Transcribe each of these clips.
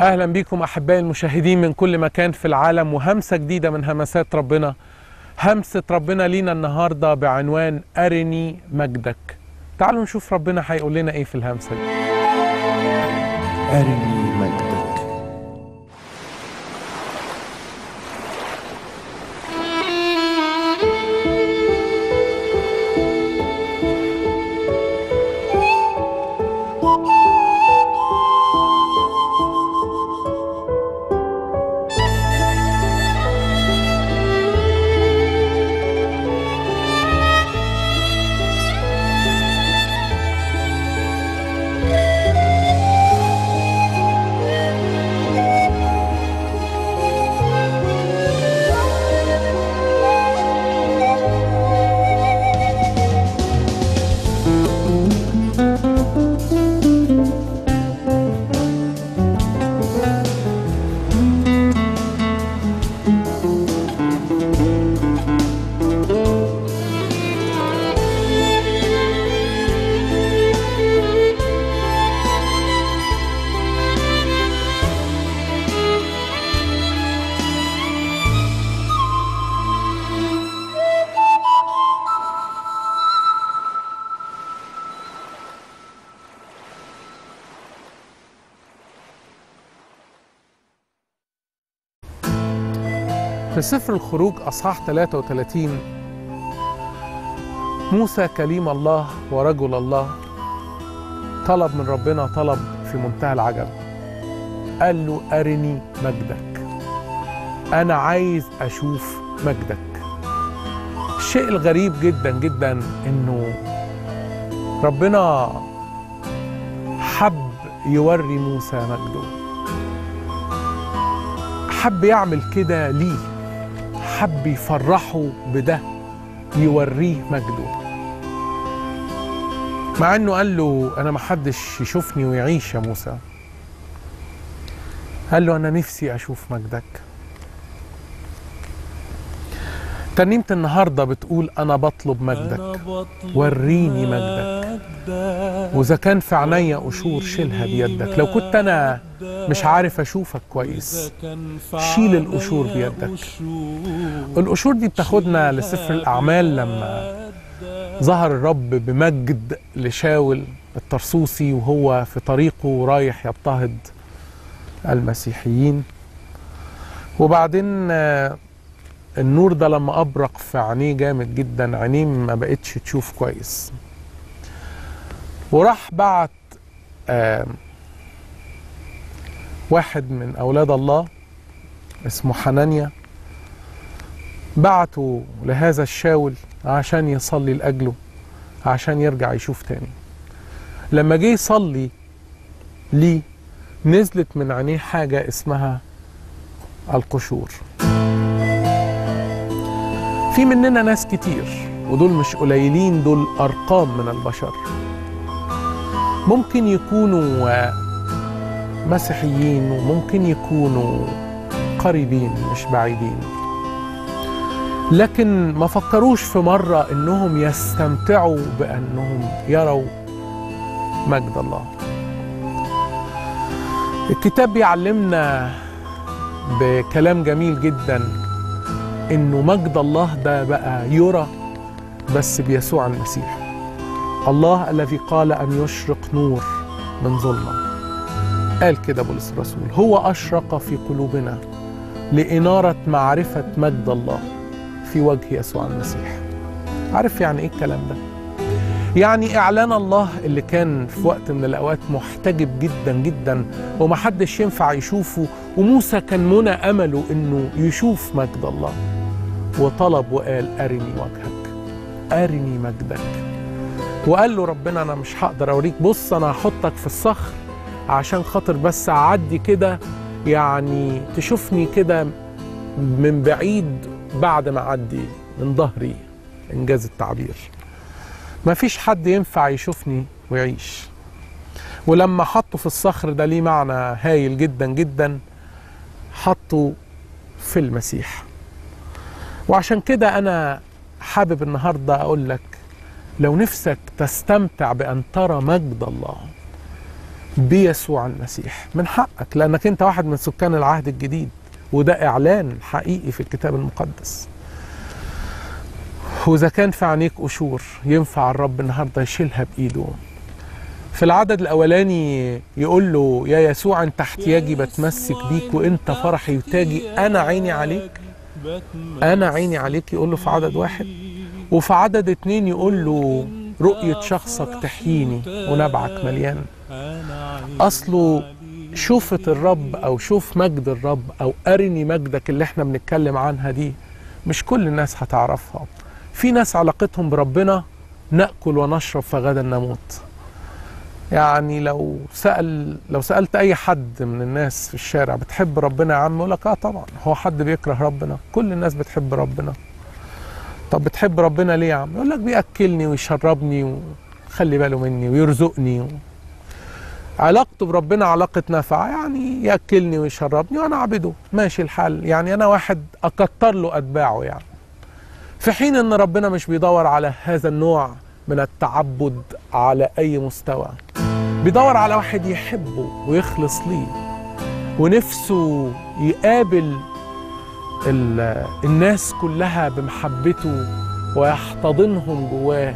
اهلا بكم احبائي المشاهدين من كل مكان في العالم وهمسه جديده من همسات ربنا همسه ربنا لينا النهارده بعنوان ارني مجدك تعالوا نشوف ربنا هيقول لنا ايه في الهمسه دي أرني مجدك في سفر الخروج اصحاح 33 موسى كليم الله ورجل الله طلب من ربنا طلب في منتهى العجب قال له ارني مجدك انا عايز اشوف مجدك الشيء الغريب جدا جدا انه ربنا حب يوري موسى مجده حب يعمل كده ليه حب يفرحه بده يوريه مجده مع انه قال له انا ما حدش يشوفني ويعيش يا موسى قال له انا نفسي اشوف مجدك ترنيمة النهاردة بتقول أنا بطلب مجدك وريني مجدك وإذا كان في عينيا قشور شيلها بيدك لو كنت أنا مش عارف أشوفك كويس شيل القشور بيدك القشور دي بتاخدنا لسفر الأعمال لما ظهر الرب بمجد لشاول الطرسوسي وهو في طريقه رايح يضطهد المسيحيين وبعدين آه، النور ده لما أبرق في عينيه جامد جدا عينيه ما بقتش تشوف كويس وراح بعت آه، واحد من أولاد الله اسمه حنانيا بعته لهذا الشاول عشان يصلي لأجله عشان يرجع يشوف تاني لما جه يصلي ليه نزلت من عينيه حاجة اسمها القشور في مننا ناس كتير ودول مش قليلين دول أرقام من البشر ممكن يكونوا آه، مسيحيين وممكن يكونوا قريبين مش بعيدين لكن ما فكروش في مرة انهم يستمتعوا بانهم يروا مجد الله الكتاب بيعلمنا بكلام جميل جدا انه مجد الله ده بقى يرى بس بيسوع المسيح الله الذي قال ان يشرق نور من ظلمه قال كده بولس الرسول هو اشرق في قلوبنا لاناره معرفه مجد الله في وجه يسوع المسيح عارف يعني ايه الكلام ده يعني اعلان الله اللي كان في وقت من الاوقات محتجب جدا جدا ومحدش ينفع يشوفه وموسى كان منى امله انه يشوف مجد الله وطلب وقال ارني وجهك ارني مجدك وقال له ربنا انا مش هقدر اوريك بص انا هحطك في الصخر عشان خاطر بس اعدي كده يعني تشوفني كده من بعيد بعد ما اعدي من ظهري انجاز التعبير ما فيش حد ينفع يشوفني ويعيش ولما حطه في الصخر ده ليه معنى هايل جدا جدا حطه في المسيح وعشان كده انا حابب النهارده اقول لك لو نفسك تستمتع بان ترى مجد الله بيسوع المسيح من حقك لانك انت واحد من سكان العهد الجديد وده اعلان حقيقي في الكتاب المقدس واذا كان في عينيك قشور ينفع الرب النهارده يشيلها بايده في العدد الاولاني يقول له يا يسوع انت احتياجي بتمسك بيك وانت فرحي وتاجي انا عيني عليك انا عيني عليك يقول له في عدد واحد وفي عدد اتنين يقول له رؤية شخصك تحييني ونبعك مليان أصله شوفة الرب أو شوف مجد الرب أو أرني مجدك اللي احنا بنتكلم عنها دي مش كل الناس هتعرفها في ناس علاقتهم بربنا نأكل ونشرب فغدا نموت يعني لو سأل لو سألت أي حد من الناس في الشارع بتحب ربنا يا عم يقول لك اه طبعا هو حد بيكره ربنا كل الناس بتحب ربنا طب بتحب ربنا ليه يا عم يقول لك بيأكلني ويشربني ويخلي باله مني ويرزقني و... علاقته بربنا علاقة نفع يعني يأكلني ويشربني وأنا أعبده ماشي الحال يعني أنا واحد أكتر له أتباعه يعني في حين أن ربنا مش بيدور على هذا النوع من التعبد على أي مستوى بيدور على واحد يحبه ويخلص ليه ونفسه يقابل ال- الناس كلها بمحبته ويحتضنهم جواه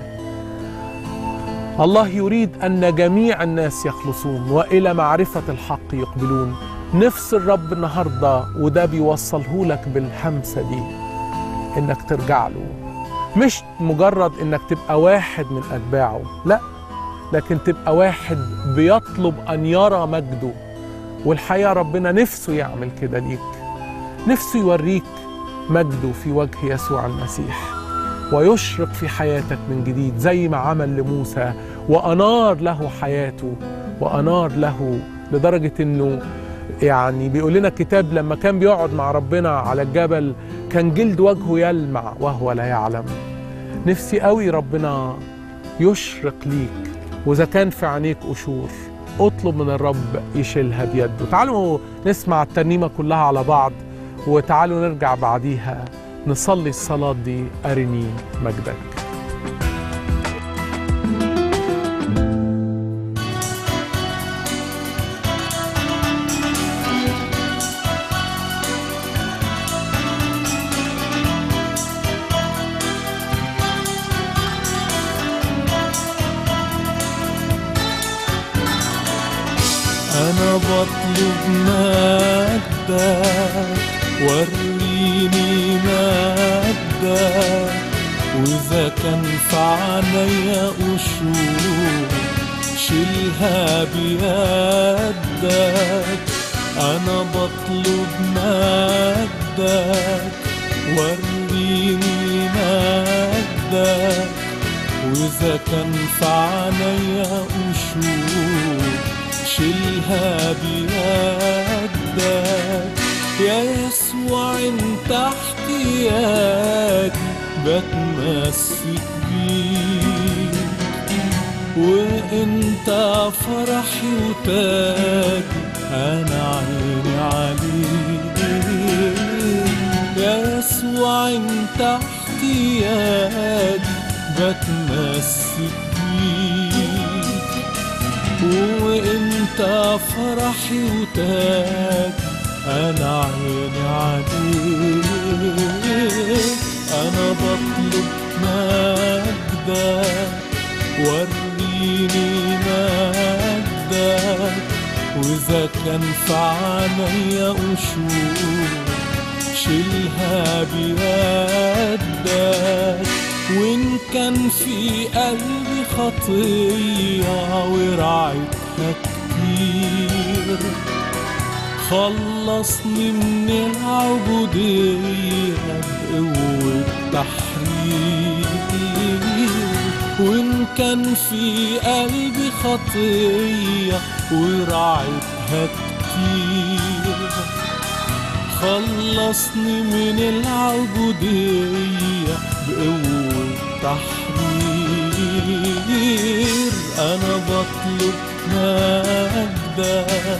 الله يريد ان جميع الناس يخلصون والى معرفه الحق يقبلون نفس الرب النهارده وده بيوصله لك بالهمسه دي انك ترجع له مش مجرد انك تبقى واحد من اتباعه لا لكن تبقى واحد بيطلب ان يرى مجده والحقيقه ربنا نفسه يعمل كده ليك نفسه يوريك مجده في وجه يسوع المسيح ويشرق في حياتك من جديد زي ما عمل لموسى وأنار له حياته وأنار له لدرجة إنه يعني بيقول لنا الكتاب لما كان بيقعد مع ربنا على الجبل كان جلد وجهه يلمع وهو لا يعلم نفسي قوي ربنا يشرق ليك وإذا كان في عينيك قشور اطلب من الرب يشيلها بيده تعالوا نسمع الترنيمة كلها على بعض وتعالوا نرجع بعديها نصلي الصلاة دي أرني مجدك أنا بطلب مجدك وريني مجدك وإذا كان في عينيا قشور شيلها بيدك أنا بطلب مجدك وريني مجدك وإذا كان في عينيا قشور شيلها بيدك يا يسوع انت احتياجي بتمسك بيك وانت فرحي وتاجي انا عيني عليك يا يسوع انت احتياجي بتمسك بيك وانت فرحي وتاجي انا عيني عليك انا بطلب مجدك وريني مجدك واذا كان في عينيا قشور شيلها بيدك وإن كان في قلبي خطية ورعيتها كتير خلصني من العبودية بقوة تحرير وإن كان في قلبي خطية ورعيتها كتير خلصني من العبودية بقوة تحرير أنا بطلب مجدك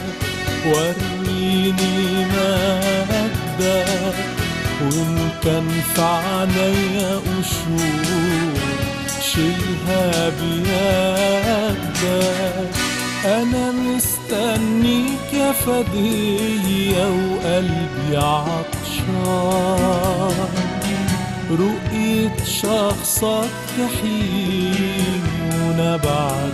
وريني مجدك وإن كان في عينيا قشور شيلها بيدك أنا مستنيك يا فدية وقلبي عطشان رؤية شخصك تحيي ونبعك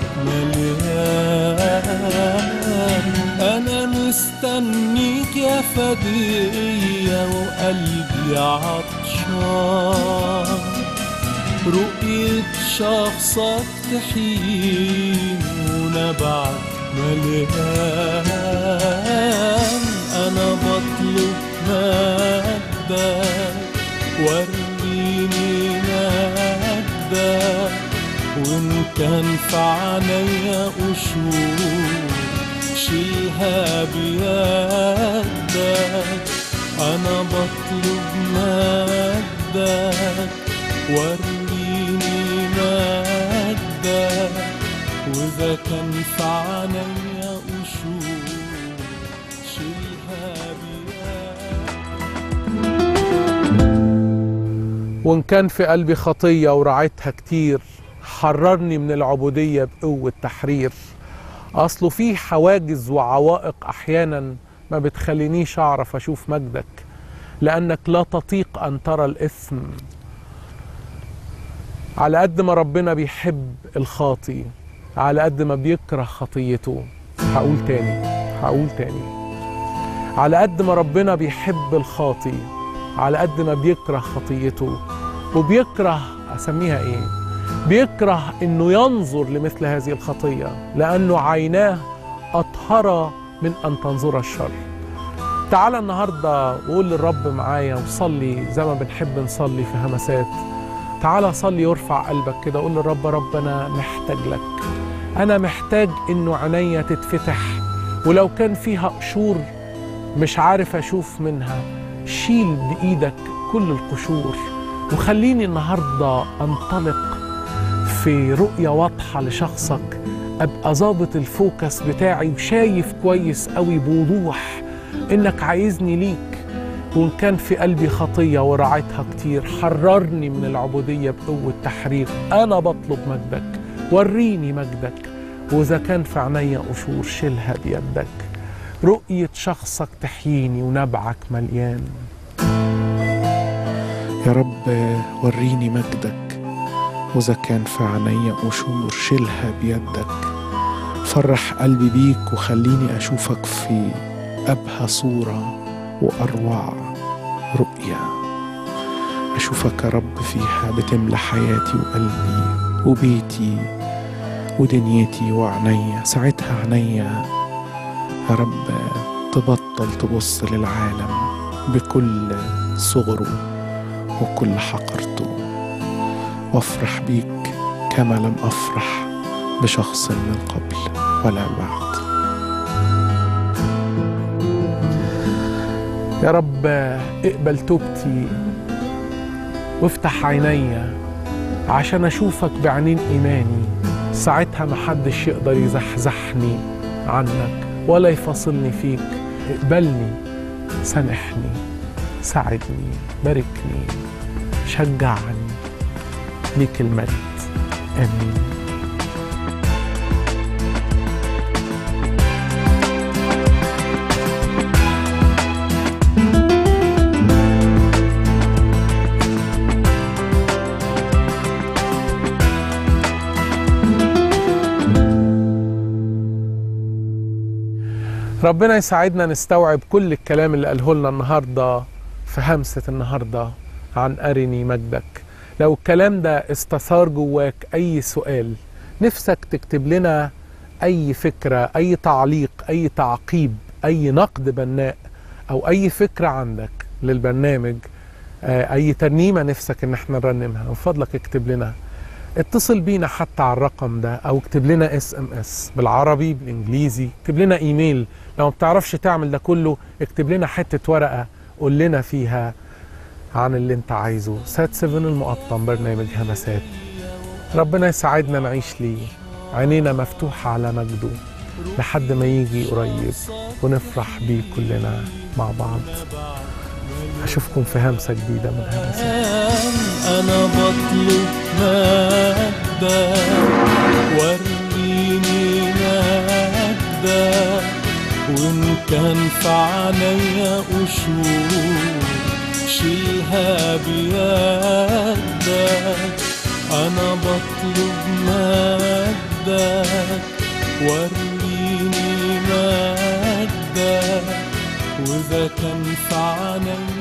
مليان أنا مستنيك يا فدية وقلبي عطشان رؤية شخصك تحيي ونبعك مليان أنا بطلب مجدك وريني مجدك وإن كان في عينيا قشور شيلها بيدك أنا بطلب مجدك وريني مجدك وإذا كان في عينيا قشور شيلها بيدك وإن كان في قلبي خطية ورعيتها كتير حررني من العبودية بقوة تحرير أصله في حواجز وعوائق أحيانا ما بتخلينيش أعرف أشوف مجدك لأنك لا تطيق أن ترى الإثم على قد ما ربنا بيحب الخاطي على قد ما بيكره خطيته هقول تاني هقول تاني على قد ما ربنا بيحب الخاطي على قد ما بيكره خطيته وبيكره اسميها ايه بيكره انه ينظر لمثل هذه الخطيه لانه عيناه اطهر من ان تنظر الشر تعال النهارده وقول للرب معايا وصلي زي ما بنحب نصلي في همسات تعال صلي وارفع قلبك كده قول للرب رب انا محتاج لك انا محتاج انه عينيا تتفتح ولو كان فيها قشور مش عارف اشوف منها شيل بايدك كل القشور وخليني النهارده انطلق في رؤيه واضحه لشخصك ابقى ظابط الفوكس بتاعي وشايف كويس قوي بوضوح انك عايزني ليك وان كان في قلبي خطيه ورعيتها كتير حررني من العبوديه بقوه تحرير انا بطلب مجدك وريني مجدك واذا كان في عينيا قشور شيلها بيدك رؤيه شخصك تحييني ونبعك مليان يا رب وريني مجدك وإذا كان في عينيا قشور شيلها بيدك فرح قلبي بيك وخليني أشوفك في أبهى صورة وأروع رؤية أشوفك يا رب فيها بتملى حياتي وقلبي وبيتي ودنيتي وعينيا ساعتها عينيا يا رب تبطل تبص للعالم بكل صغره وكل حقرته وافرح بيك كما لم افرح بشخص من قبل ولا بعد يا رب اقبل توبتي وافتح عينيا عشان اشوفك بعينين ايماني ساعتها محدش يقدر يزحزحني عنك ولا يفاصلني فيك اقبلني سامحني ساعدني باركني شجعني ليك المجد امين ربنا يساعدنا نستوعب كل الكلام اللي قاله لنا النهارده في همسة النهارده عن أرني مجدك لو الكلام ده استثار جواك أي سؤال نفسك تكتب لنا أي فكرة أي تعليق أي تعقيب أي نقد بناء أو أي فكرة عندك للبرنامج آه، أي ترنيمة نفسك إن احنا نرنمها من فضلك اكتب لنا اتصل بينا حتى على الرقم ده او اكتب لنا اس ام اس بالعربي بالانجليزي اكتب لنا ايميل لو ما بتعرفش تعمل ده كله اكتب لنا حته ورقه قول لنا فيها عن اللي انت عايزه سات 7 المقطم برنامج همسات ربنا يساعدنا نعيش ليه عينينا مفتوحة على مجده لحد ما يجي قريب ونفرح بيه كلنا مع بعض أشوفكم في همسة جديدة من همسات أنا بطلب مجدك وريني مجدك وإن كان في عينيا قشور شيلها بيدك أنا بطلب مجدك وريني مجدك وإذا كان في عينيا